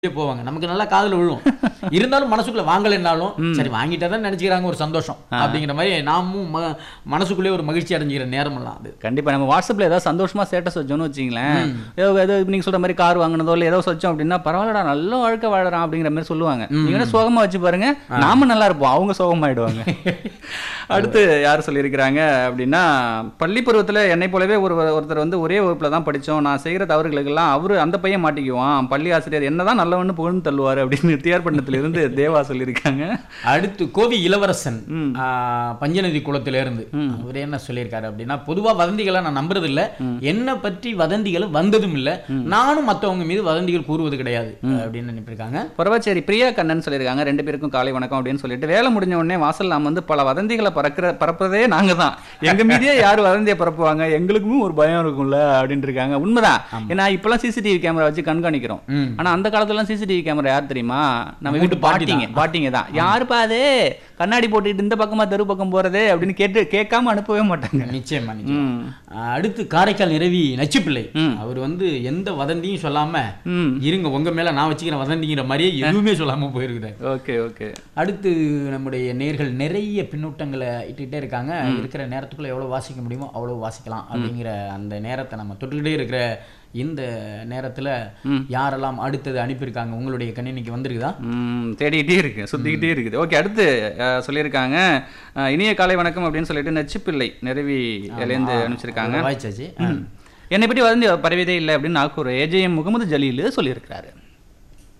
போவாங்க நமக்கு நல்லா காதுல விழும் இருந்தாலும் மனசுக்குள்ள வாங்கலைன்னாலும் சரி வாங்கிட்டா தான் நினைச்சுக்கிறாங்க ஒரு சந்தோஷம் அப்படிங்கிற மாதிரி நாமும் ம- மனசுக்குள்ளே ஒரு மகிழ்ச்சி அடைஞ்சிக்கிற நேரமெல்லாம் அது கண்டிப்பா நம்ம வாட்ஸ்அப்ல ஏதாவது சந்தோஷமா ஸ்டேட்டஸ் வச்சோம்னு வச்சிங்களேன் ஏதோ ஏதோ நீங்க சொல்ற மாதிரி கார் வாங்கினதோ இல்லை ஏதோ வச்சோம் அப்படின்னா பரவாயில்லடா நல்ல வாழ்க்கை வாழறான் அப்படிங்கிற மாதிரி சொல்லுவாங்க நீங்க வேணா சோகமா வச்சு பாருங்க நாம நல்லா இருப்போம் அவங்க சோகமாயிடுவாங்க அடுத்து யார் சொல்லியிருக்கிறாங்க அப்படின்னா பள்ளி பருவத்துல என்னை போலவே ஒரு ஒருத்தர் வந்து ஒரே வகுப்புல தான் படிச்சோம் நான் செய்யற தவறுகளுக்கெல்லாம் அவரு அந்த பையன் மாட்டிக்குவான் பள்ளி ஆசிரியர் என்னதான் நல்லவன்னு புகழ்ந்து தள்ளுவாரு அப்படின்னு தியார்பண்ணத்துல இருந்து தேவா சொல்லியிருக்காங்க அடுத்து கோவி இளவரசன் ம். ஆ, பஞ்சநதி குளத்துல இருந்து அவர் என்ன சொல்லியிருக்காரு அப்படின்னா பொதுவா வதந்திகளை நான் நம்புறது இல்ல என்னை பற்றி வதந்திகள் வந்ததும் இல்ல நானும் மத்தவங்க மீது வதந்திகள் கூறுவது கிடையாது அப்படின்னு நினைப்பிருக்காங்க புறவச்சேரி பிரியா கண்ணன் சொல்லியிருக்காங்க ரெண்டு பேருக்கும் காலை வணக்கம் அப்படின்னு சொல்லிட்டு வேலை முடிஞ்ச உடனே வாசல் நாம வந்து பல வதந்திகளை பறக்கிற பரப்புறதே நாங்க தான் எங்க மீதே யார் வதந்தியை பரப்புவாங்க எங்களுக்கும் ஒரு பயம் இருக்கும்ல அப்படின்னு இருக்காங்க உண்மைதான் ஏன்னா இப்பெல்லாம் சிசிடிவி கேமரா வச்சு கண்காணிக்கிறோம் ம். ஆனா அந்த காலத்துல சிசிடிவி கேமரா யார் தெரியுமா நம்ம வீட்டு வீட்டு பாட்டி பாட்டிங்க பாட்டிங்க தான் யாருப்பா அது கண்ணாடி போட்டுட்டு இந்த பக்கமா தெரு பக்கம் போறதே அப்படின்னு கேட்டு கேட்காம அனுப்பவே மாட்டாங்க நிச்சயமா நிச்சயம் ம். அடுத்து காரைக்கால் நிறவி நச்சுப்பிள்ளை ம். அவர் வந்து எந்த வதந்தியும் சொல்லாம ம் இருங்க உங்க மேல நான் வச்சுக்கிறேன் வதந்திங்கிற மாதிரியே எதுவுமே சொல்லாம போயிருக்குது ஓகே ஓகே அடுத்து நம்முடைய நேர்கள் நிறைய பின்னூட்டங்களை இட்டுக்கிட்டே இருக்காங்க இருக்கிற நேரத்துக்குள்ள எவ்வளவு வாசிக்க முடியுமோ அவ்வளவு வாசிக்கலாம் அப்படிங்கிற அந்த நேரத்தை நம்ம தொட்டுக்கிட்டே இருக்கிற இந்த நேரத்துல யாரெல்லாம் அடுத்தது அனுப்பியிருக்காங்க உங்களுடைய கணினிக்கு வந்திருக்குதா ம், தேடிக்கிட்டே இருக்கு சுத்திக்கிட்டே இருக்குது ஓகே அடுத்து அஹ், சொல்லியிருக்காங்க அஹ், இனிய காலை வணக்கம் அப்படின்னு சொல்லிட்டு நச்சுப்பிள்ளை நிறுவி இலேந்து அனுப்பிச்சிருக்காங்க வாய்ச்சாச்சு என்னை பற்றி வந்து பரவியதே இல்லை அப்படின்னு நாக்கூர் ஏஜேஎம் முகமது ஜலீல் சொல்லியிருக்கிறாரு